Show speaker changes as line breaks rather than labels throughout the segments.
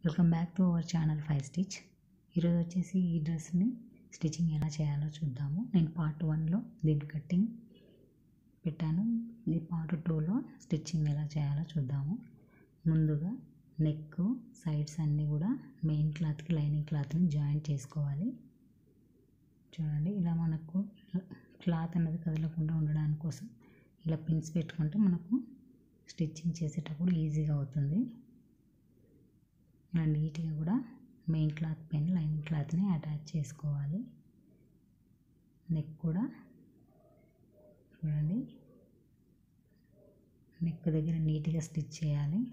welcome back to our channel five stitch ఈరోజు వచ్చేసి ఈ డ్రెస్ని స్టిచ్చింగ్ ఎలా చేయాలో చూద్దాము నేను పార్ట్ వన్లో దీని కటింగ్ పెట్టాను ఇది పార్ట్ టూలో స్టిచ్చింగ్ ఎలా చేయాలో చూద్దాము ముందుగా నెక్ సైడ్స్ అన్నీ కూడా మెయిన్ క్లాత్కి లైనింగ్ క్లాత్ని జాయింట్ చేసుకోవాలి చూడండి ఇలా మనకు క్లాత్ అన్నది కదలకుండా ఉండడానికి కోసం ఇలా పిన్స్ పెట్టుకుంటే మనకు స్టిచ్చింగ్ చేసేటప్పుడు ఈజీగా అవుతుంది ఇలా నీట్గా కూడా మెయిన్ క్లాత్ పైన లైనింగ్ క్లాత్ని అటాచ్ చేసుకోవాలి నెక్ కూడా చూడండి నెక్ దగ్గర నీట్గా స్టిచ్ చేయాలి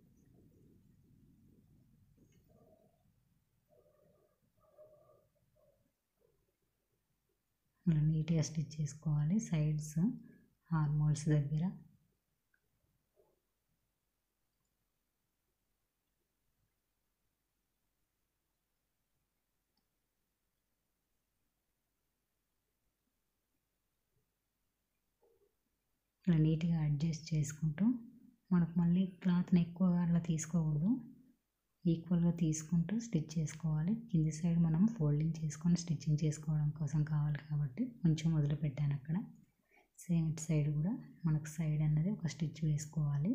ఇలా నీట్గా స్టిచ్ చేసుకోవాలి సైడ్స్ హార్మోల్స్ దగ్గర ఇలా నీట్గా అడ్జస్ట్ చేసుకుంటూ మనకు మళ్ళీ క్లాత్ని ఎక్కువగా అట్లా తీసుకోకూడదు ఈక్వల్గా తీసుకుంటూ స్టిచ్ చేసుకోవాలి కింది సైడ్ మనం ఫోల్డింగ్ చేసుకొని స్టిచ్చింగ్ చేసుకోవడం కోసం కావాలి కాబట్టి కొంచెం వదిలిపెట్టాను అక్కడ సేమ్ ఇటు సైడ్ కూడా మనకు సైడ్ అన్నది ఒక స్టిచ్ వేసుకోవాలి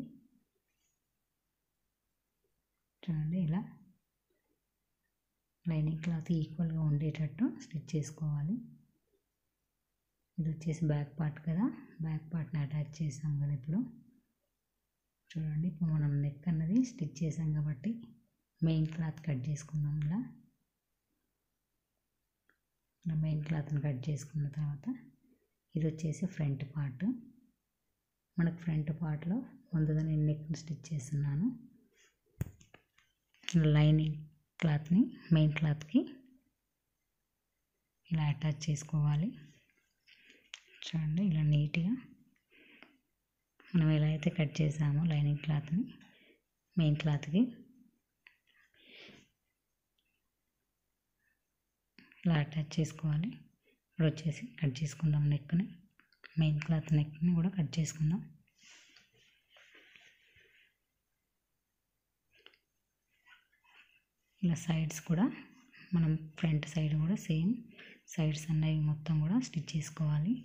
చూడండి ఇలా లైనింగ్ క్లాత్ ఈక్వల్గా ఉండేటట్టు స్టిచ్ చేసుకోవాలి ఇది వచ్చేసి బ్యాక్ పార్ట్ కదా బ్యాక్ పార్ట్ని అటాచ్ చేసాం కదా ఇప్పుడు చూడండి ఇప్పుడు మనం నెక్ అన్నది స్టిచ్ చేసాం కాబట్టి మెయిన్ క్లాత్ కట్ చేసుకుందాం ఇలా ఇలా మెయిన్ క్లాత్ని కట్ చేసుకున్న తర్వాత ఇది వచ్చేసి ఫ్రంట్ పార్ట్ మనకు ఫ్రంట్ పార్ట్లో ముందుగా నేను నెక్ని స్టిచ్ చేస్తున్నాను లైనింగ్ క్లాత్ని మెయిన్ క్లాత్కి ఇలా అటాచ్ చేసుకోవాలి చూడండి ఇలా నీట్గా మనం ఎలా అయితే కట్ చేసామో లైనింగ్ క్లాత్ని మెయిన్ క్లాత్కి ఇలా అటాచ్ చేసుకోవాలి ఇప్పుడు వచ్చేసి కట్ చేసుకుందాం నెక్ని మెయిన్ క్లాత్ నెక్ని కూడా కట్ చేసుకుందాం ఇలా సైడ్స్ కూడా మనం ఫ్రంట్ సైడ్ కూడా సేమ్ సైడ్స్ అన్నవి మొత్తం కూడా స్టిచ్ చేసుకోవాలి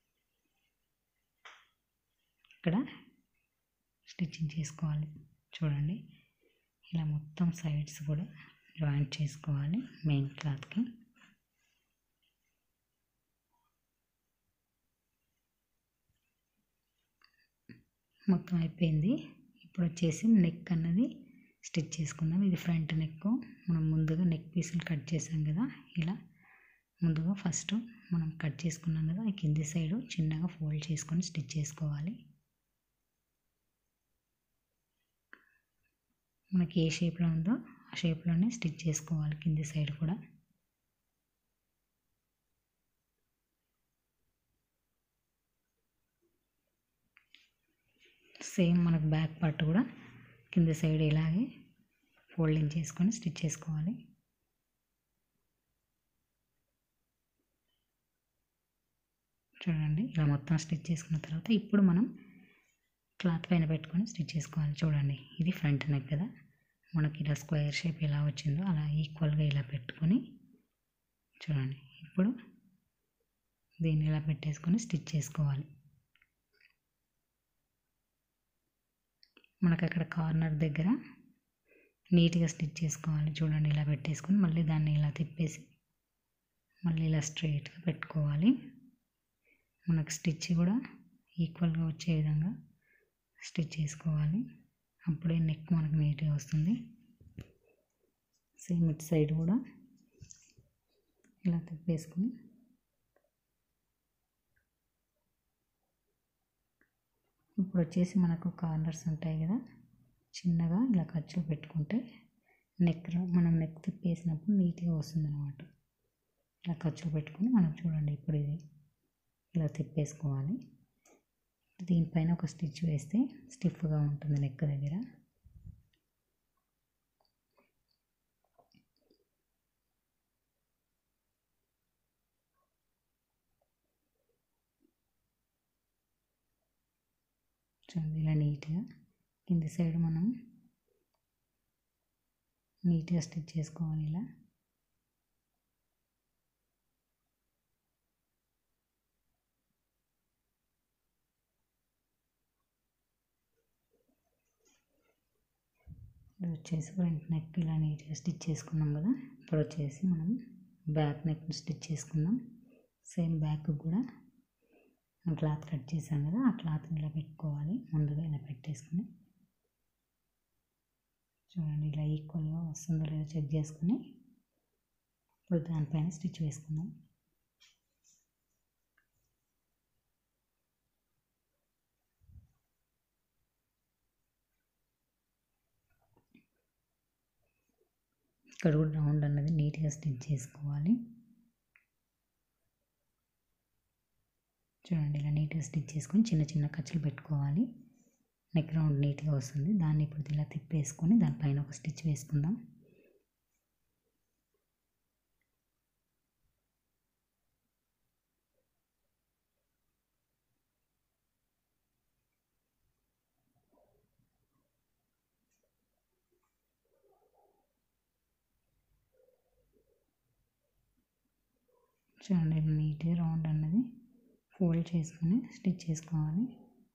ఇక్కడ స్టిచ్చింగ్ చేసుకోవాలి చూడండి ఇలా మొత్తం సైడ్స్ కూడా జాయింట్ చేసుకోవాలి మెయిన్ క్లాత్కి మొత్తం అయిపోయింది ఇప్పుడు వచ్చేసి నెక్ అన్నది స్టిచ్ చేసుకుందాం ఇది ఫ్రంట్ నెక్ మనం ముందుగా నెక్ పీసులు కట్ చేసాం కదా ఇలా ముందుగా ఫస్ట్ మనం కట్ చేసుకున్నాం కదా ఈ కింది సైడు చిన్నగా ఫోల్డ్ చేసుకొని స్టిచ్ చేసుకోవాలి మనకి ఏ షేప్లో ఉందో ఆ షేప్లోనే స్టిచ్ చేసుకోవాలి కింది సైడ్ కూడా సేమ్ మనకు బ్యాక్ పార్ట్ కూడా కింది సైడ్ ఇలాగే ఫోల్డింగ్ చేసుకొని స్టిచ్ చేసుకోవాలి చూడండి ఇలా మొత్తం స్టిచ్ చేసుకున్న తర్వాత ఇప్పుడు మనం క్లాత్ పైన పెట్టుకొని స్టిచ్ చేసుకోవాలి చూడండి ఇది ఫ్రంట్ నెక్ కదా మనకి ఇలా స్క్వేర్ షేప్ ఎలా వచ్చిందో అలా ఈక్వల్గా ఇలా పెట్టుకొని చూడండి ఇప్పుడు దీన్ని ఇలా పెట్టేసుకొని స్టిచ్ చేసుకోవాలి మనకు అక్కడ కార్నర్ దగ్గర నీట్గా స్టిచ్ చేసుకోవాలి చూడండి ఇలా పెట్టేసుకొని మళ్ళీ దాన్ని ఇలా తిప్పేసి మళ్ళీ ఇలా స్ట్రైట్గా పెట్టుకోవాలి మనకు స్టిచ్ కూడా ఈక్వల్గా వచ్చే విధంగా స్టిచ్ చేసుకోవాలి అప్పుడే నెక్ మనకు నీట్గా వస్తుంది సేమ్ ఇటు సైడ్ కూడా ఇలా తిప్పేసుకొని ఇప్పుడు వచ్చేసి మనకు కార్నర్స్ ఉంటాయి కదా చిన్నగా ఇలా ఖర్చులు పెట్టుకుంటే నెక్ మనం నెక్ తిప్పేసినప్పుడు నీట్గా వస్తుంది అనమాట ఇలా ఖర్చులు పెట్టుకొని మనం చూడండి ఇప్పుడు ఇది ఇలా తిప్పేసుకోవాలి దీనిపైన ఒక స్టిచ్ వేస్తే స్టిఫ్గా ఉంటుంది నెక్ దగ్గర చూడండి ఇలా నీట్గా కింది సైడ్ మనం నీట్గా స్టిచ్ చేసుకోవాలి ఇలా ఇది వచ్చేసి ఫ్రంట్ నెక్ ఇలా నీట్గా స్టిచ్ చేసుకున్నాం కదా ఇప్పుడు వచ్చేసి మనం బ్యాక్ నెక్ స్టిచ్ చేసుకుందాం సేమ్ బ్యాక్ కూడా క్లాత్ కట్ చేసాం కదా ఆ క్లాత్ని ఇలా పెట్టుకోవాలి ముందుగా ఇలా పెట్టేసుకుని చూడండి ఇలా ఈక్వల్గా వస్తుందో లేదో చెక్ చేసుకుని ఇప్పుడు దానిపైన స్టిచ్ వేసుకుందాం ఇక్కడ కూడా రౌండ్ అన్నది నీట్గా స్టిచ్ చేసుకోవాలి చూడండి ఇలా నీట్గా స్టిచ్ చేసుకొని చిన్న చిన్న ఖర్చులు పెట్టుకోవాలి నెక్ రౌండ్ నీట్గా వస్తుంది దాన్ని ఇప్పుడు ఇలా తిప్పేసుకొని దానిపైన ఒక స్టిచ్ వేసుకుందాం చూడండి నీట్గా రౌండ్ అన్నది ఫోల్డ్ చేసుకొని స్టిచ్ చేసుకోవాలి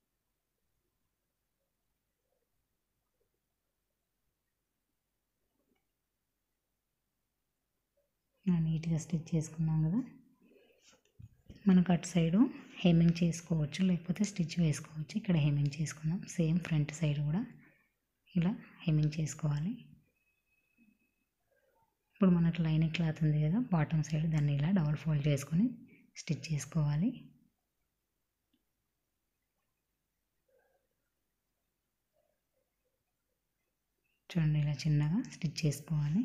ఇలా నీట్గా స్టిచ్ చేసుకున్నాం కదా మనకు అటు సైడు హెమ్మింగ్ చేసుకోవచ్చు లేకపోతే స్టిచ్ వేసుకోవచ్చు ఇక్కడ హెమ్మింగ్ చేసుకుందాం సేమ్ ఫ్రంట్ సైడ్ కూడా ఇలా హెమ్మింగ్ చేసుకోవాలి ఇప్పుడు మనకు లైనింగ్ క్లాత్ ఉంది కదా బాటమ్ సైడ్ దాన్ని ఇలా డబుల్ ఫోల్డ్ చేసుకొని స్టిచ్ చేసుకోవాలి చూడండి ఇలా చిన్నగా స్టిచ్ చేసుకోవాలి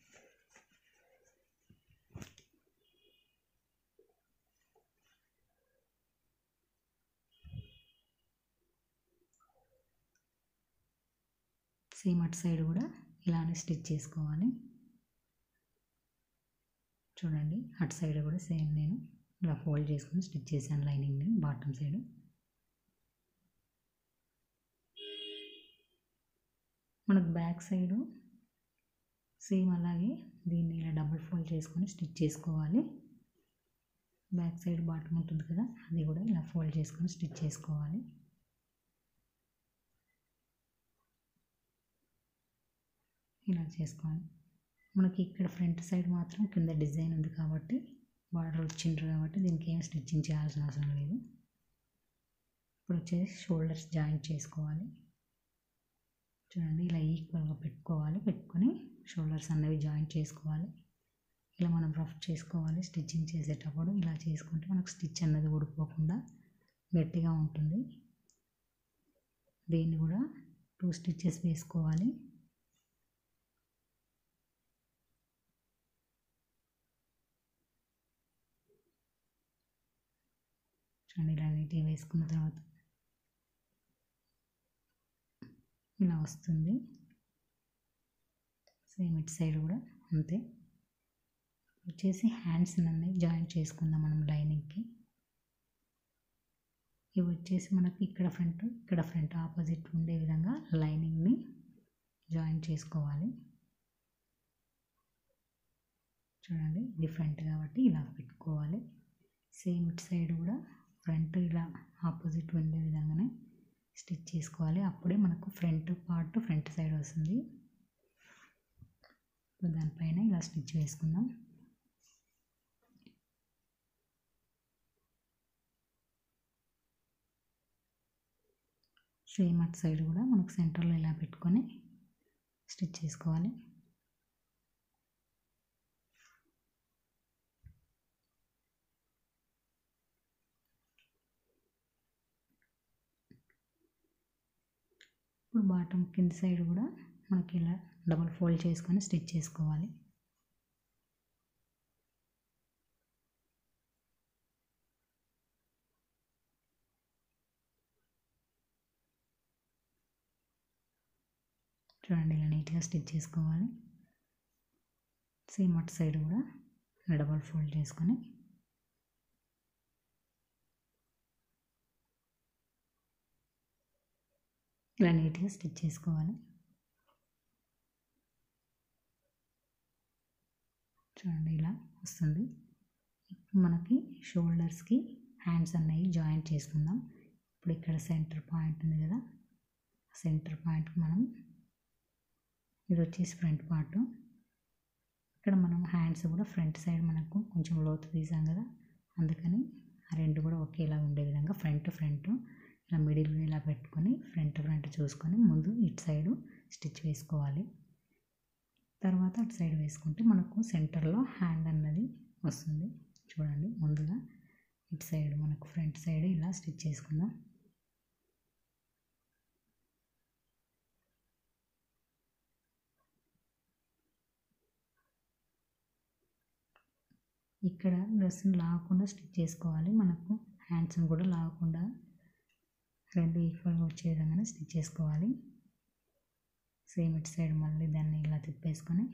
సేమ్ అటు సైడ్ కూడా ఇలానే స్టిచ్ చేసుకోవాలి చూడండి అటు సైడ్ కూడా సేమ్ నేను ఇలా ఫోల్డ్ చేసుకుని స్టిచ్ చేశాను లైనింగ్ని బాటమ్ సైడ్ మనకు బ్యాక్ సైడు సేమ్ అలాగే దీన్ని ఇలా డబుల్ ఫోల్డ్ చేసుకొని స్టిచ్ చేసుకోవాలి బ్యాక్ సైడ్ బాటమ్ ఉంటుంది కదా అది కూడా ఇలా ఫోల్డ్ చేసుకొని స్టిచ్ చేసుకోవాలి ఇలా చేసుకోవాలి మనకి ఇక్కడ ఫ్రంట్ సైడ్ మాత్రం కింద డిజైన్ ఉంది కాబట్టి బార్డర్ వచ్చిండ్రు కాబట్టి దీనికి ఏం స్టిచ్చింగ్ చేయాల్సిన అవసరం లేదు ఇప్పుడు వచ్చేసి షోల్డర్స్ జాయింట్ చేసుకోవాలి చూడండి ఇలా ఈక్వల్గా పెట్టుకోవాలి పెట్టుకొని షోల్డర్స్ అన్నవి జాయింట్ చేసుకోవాలి ఇలా మనం రఫ్ చేసుకోవాలి స్టిచ్చింగ్ చేసేటప్పుడు ఇలా చేసుకుంటే మనకు స్టిచ్ అన్నది ఊడిపోకుండా గట్టిగా ఉంటుంది దీన్ని కూడా టూ స్టిచ్చెస్ వేసుకోవాలి చూడండి ఇలా నీట్గా వేసుకున్న తర్వాత ఇలా వస్తుంది సేమ్ ఇటు సైడ్ కూడా అంతే వచ్చేసి హ్యాండ్స్ అన్నీ జాయింట్ చేసుకుందాం మనం లైనింగ్కి ఇవి వచ్చేసి మనకి ఇక్కడ ఫ్రంట్ ఇక్కడ ఫ్రంట్ ఆపోజిట్ ఉండే విధంగా లైనింగ్ని జాయిన్ చేసుకోవాలి చూడండి ఇది ఫ్రంట్ కాబట్టి ఇలా పెట్టుకోవాలి సేమ్ ఇటు సైడ్ కూడా ఫ్రంట్ ఇలా ఆపోజిట్ ఉండే విధంగానే స్టిచ్ చేసుకోవాలి అప్పుడే మనకు ఫ్రంట్ పార్ట్ ఫ్రంట్ సైడ్ వస్తుంది ఇప్పుడు దానిపైన ఇలా స్టిచ్ వేసుకుందాం సేమ్ అటు సైడ్ కూడా మనకు సెంటర్లో ఇలా పెట్టుకొని స్టిచ్ చేసుకోవాలి ఇప్పుడు బాటమ్ కింద సైడ్ కూడా మనకి ఇలా డబల్ ఫోల్డ్ చేసుకొని స్టిచ్ చేసుకోవాలి చూడండి ఇలా నీట్గా స్టిచ్ చేసుకోవాలి సేమ్ అటు సైడ్ కూడా డబల్ ఫోల్డ్ చేసుకొని ఇలా నీట్గా స్టిచ్ చేసుకోవాలి చూడండి ఇలా వస్తుంది ఇప్పుడు మనకి షోల్డర్స్కి హ్యాండ్స్ అన్నవి జాయింట్ చేసుకుందాం ఇప్పుడు ఇక్కడ సెంటర్ పాయింట్ ఉంది కదా సెంటర్ పాయింట్కి మనం ఇది వచ్చేసి ఫ్రంట్ పార్ట్ ఇక్కడ మనం హ్యాండ్స్ కూడా ఫ్రంట్ సైడ్ మనకు కొంచెం లోతు తీసాం కదా అందుకని ఆ రెండు కూడా ఒకేలా ఉండే విధంగా ఫ్రంట్ ఫ్రంట్ ఇలా మిడిల్ ఇలా పెట్టుకొని ఫ్రంట్ ఫ్రంట్ చూసుకొని ముందు ఇటు సైడు స్టిచ్ వేసుకోవాలి తర్వాత అటు సైడ్ వేసుకుంటే మనకు సెంటర్లో హ్యాండ్ అన్నది వస్తుంది చూడండి ముందుగా ఇటు సైడ్ మనకు ఫ్రంట్ సైడ్ ఇలా స్టిచ్ చేసుకుందాం ఇక్కడ డ్రెస్ని లాగకుండా స్టిచ్ చేసుకోవాలి మనకు హ్యాండ్స్ని కూడా లాగకుండా రెండు ఈక్వల్గా వచ్చే విధంగానే స్టిచ్ చేసుకోవాలి సేమ్ ఇటు సైడ్ మళ్ళీ దాన్ని ఇలా తిప్పేసుకొని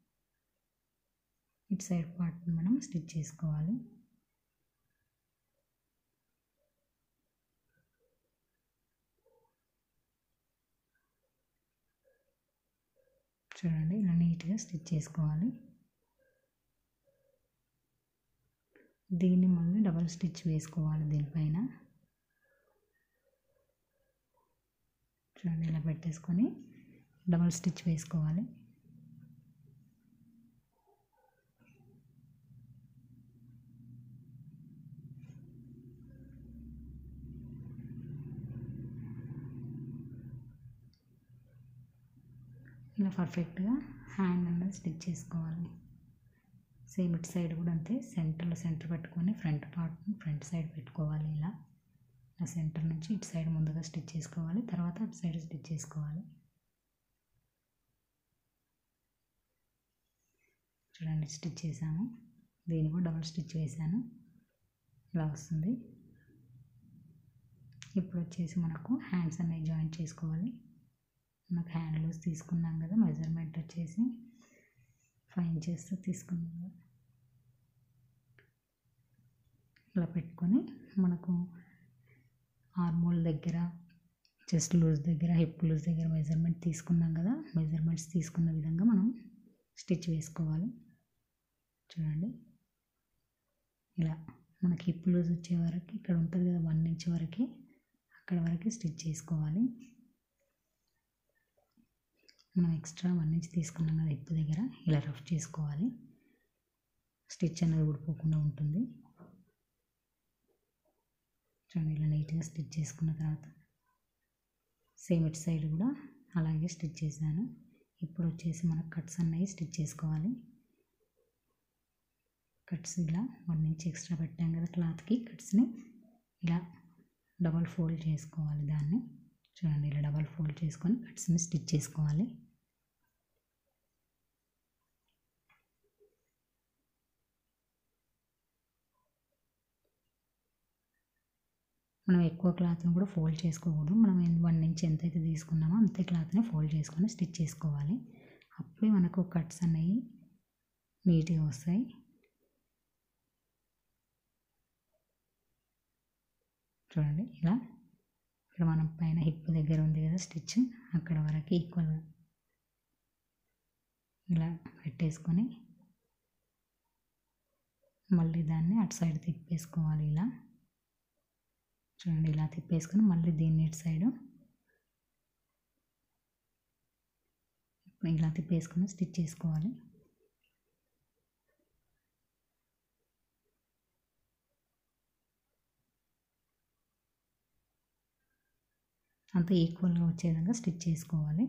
ఇటు సైడ్ పార్ట్ని మనం స్టిచ్ చేసుకోవాలి చూడండి ఇలా నీట్గా స్టిచ్ చేసుకోవాలి దీన్ని మళ్ళీ డబల్ స్టిచ్ వేసుకోవాలి దీనిపైన చూడండి ఇలా పెట్టేసుకొని డబల్ స్టిచ్ వేసుకోవాలి ఇలా పర్ఫెక్ట్గా హ్యాండ్ అన్నది స్టిచ్ చేసుకోవాలి సేమ్ ఇటు సైడ్ కూడా అంతే సెంటర్లో సెంటర్ పెట్టుకొని ఫ్రంట్ పార్ట్ ఫ్రంట్ సైడ్ పెట్టుకోవాలి ఇలా ఆ సెంటర్ నుంచి ఇటు సైడ్ ముందుగా స్టిచ్ చేసుకోవాలి తర్వాత అటు సైడ్ స్టిచ్ చేసుకోవాలి చూడండి స్టిచ్ చేశాము దీన్ని కూడా డబుల్ స్టిచ్ వేసాను ఇలా వస్తుంది ఇప్పుడు వచ్చేసి మనకు హ్యాండ్స్ అనేవి జాయిన్ చేసుకోవాలి మనకు హ్యాండ్ లూజ్ తీసుకున్నాం కదా మెజర్మెంట్ వచ్చేసి ఫైవ్ ఇంచెస్ తీసుకున్నాం కదా ఇలా పెట్టుకొని మనకు ఆర్మోల్ దగ్గర చెస్ట్ లూజ్ దగ్గర హిప్ లూజ్ దగ్గర మెజర్మెంట్ తీసుకున్నాం కదా మెజర్మెంట్స్ తీసుకున్న విధంగా మనం స్టిచ్ వేసుకోవాలి చూడండి ఇలా మనకి హిప్ లూజ్ వచ్చే వరకు ఇక్కడ ఉంటుంది కదా వన్ ఇంచ్ వరకు అక్కడ వరకు స్టిచ్ చేసుకోవాలి మనం ఎక్స్ట్రా వన్ ఇంచ్ తీసుకున్నాం కదా హిప్ దగ్గర ఇలా రఫ్ చేసుకోవాలి స్టిచ్ అనేది ఊడిపోకుండా ఉంటుంది చూడండి ఇలా నీట్గా స్టిచ్ చేసుకున్న తర్వాత సేమ్ ఇటు సైడ్ కూడా అలాగే స్టిచ్ చేశాను ఇప్పుడు వచ్చేసి మనకు కట్స్ అన్నవి స్టిచ్ చేసుకోవాలి కట్స్ ఇలా వన్ ఇంచ్ ఎక్స్ట్రా పెట్టాం కదా క్లాత్కి కట్స్ని ఇలా డబల్ ఫోల్డ్ చేసుకోవాలి దాన్ని చూడండి ఇలా డబల్ ఫోల్డ్ చేసుకొని కట్స్ని స్టిచ్ చేసుకోవాలి మనం ఎక్కువ క్లాత్ని కూడా ఫోల్డ్ చేసుకోకూడదు మనం వన్ ఇంచ్ ఎంతైతే తీసుకున్నామో అంతే క్లాత్ని ఫోల్డ్ చేసుకొని స్టిచ్ చేసుకోవాలి అప్పుడే మనకు కట్స్ అనేవి నీట్గా వస్తాయి చూడండి ఇలా ఇక్కడ మనం పైన హిప్ దగ్గర ఉంది కదా స్టిచ్ అక్కడ వరకు ఈక్వల్గా ఇలా పెట్టేసుకొని మళ్ళీ దాన్ని అటు సైడ్ తిప్పేసుకోవాలి ఇలా చూడండి ఇలా తిప్పేసుకొని మళ్ళీ దీన్ని ఇటు సైడు ఇలా తిప్పేసుకొని స్టిచ్ చేసుకోవాలి అంత ఈక్వల్గా వచ్చే విధంగా స్టిచ్ చేసుకోవాలి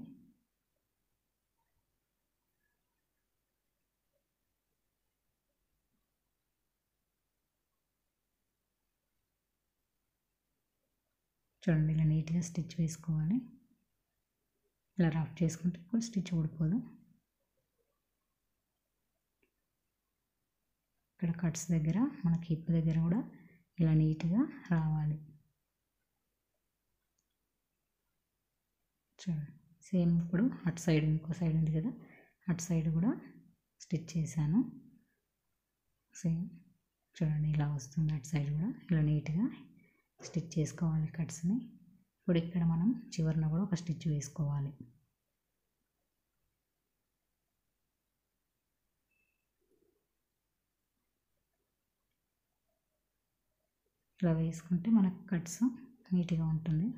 చూడండి ఇలా నీట్గా స్టిచ్ వేసుకోవాలి ఇలా రఫ్ చేసుకుంటే కూడా స్టిచ్ ఊడిపోదు ఇక్కడ కట్స్ దగ్గర మనకి హిప్ దగ్గర కూడా ఇలా నీట్గా రావాలి చూడండి సేమ్ ఇప్పుడు అటు సైడ్ ఇంకో సైడ్ ఉంది కదా అటు సైడ్ కూడా స్టిచ్ చేశాను సేమ్ చూడండి ఇలా వస్తుంది అటు సైడ్ కూడా ఇలా నీట్గా స్టిచ్ చేసుకోవాలి కట్స్ని ఇప్పుడు ఇక్కడ మనం చివరిన కూడా ఒక స్టిచ్ వేసుకోవాలి ఇలా వేసుకుంటే మనకు కట్స్ నీట్గా ఉంటుంది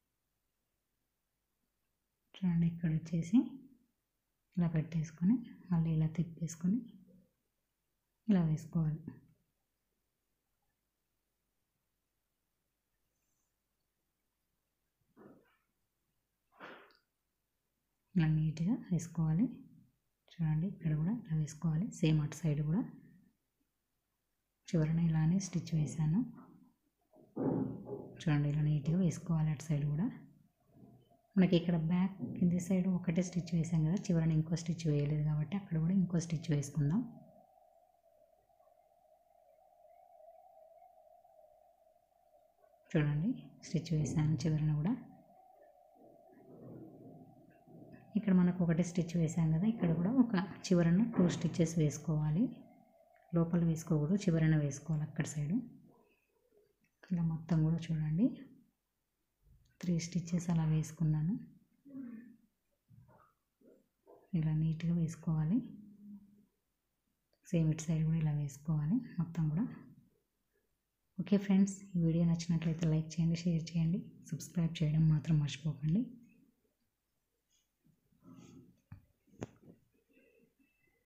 చూడండి ఇక్కడ వచ్చేసి ఇలా పెట్టేసుకొని మళ్ళీ ఇలా తిప్పేసుకొని ఇలా వేసుకోవాలి ఇలా నీట్గా వేసుకోవాలి చూడండి ఇక్కడ కూడా ఇలా వేసుకోవాలి సేమ్ అటు సైడ్ కూడా చివరన ఇలానే స్టిచ్ వేసాను చూడండి ఇలా నీట్గా వేసుకోవాలి అటు సైడ్ కూడా మనకి ఇక్కడ బ్యాక్ కింది సైడ్ ఒకటే స్టిచ్ వేసాం కదా చివరన ఇంకో స్టిచ్ వేయలేదు కాబట్టి అక్కడ కూడా ఇంకో స్టిచ్ వేసుకుందాం చూడండి స్టిచ్ వేసాను చివరన కూడా ఇక్కడ మనకు ఒకటే స్టిచ్ వేసాం కదా ఇక్కడ కూడా ఒక చివరన టూ స్టిచ్చెస్ వేసుకోవాలి లోపల వేసుకోకూడదు చివరన వేసుకోవాలి అక్కడ సైడు ఇలా మొత్తం కూడా చూడండి త్రీ స్టిచ్చెస్ అలా వేసుకున్నాను ఇలా నీట్గా వేసుకోవాలి సేమ్ ఇటు సైడ్ కూడా ఇలా వేసుకోవాలి మొత్తం కూడా ఓకే ఫ్రెండ్స్ ఈ వీడియో నచ్చినట్లయితే లైక్ చేయండి షేర్ చేయండి సబ్స్క్రైబ్ చేయడం మాత్రం మర్చిపోకండి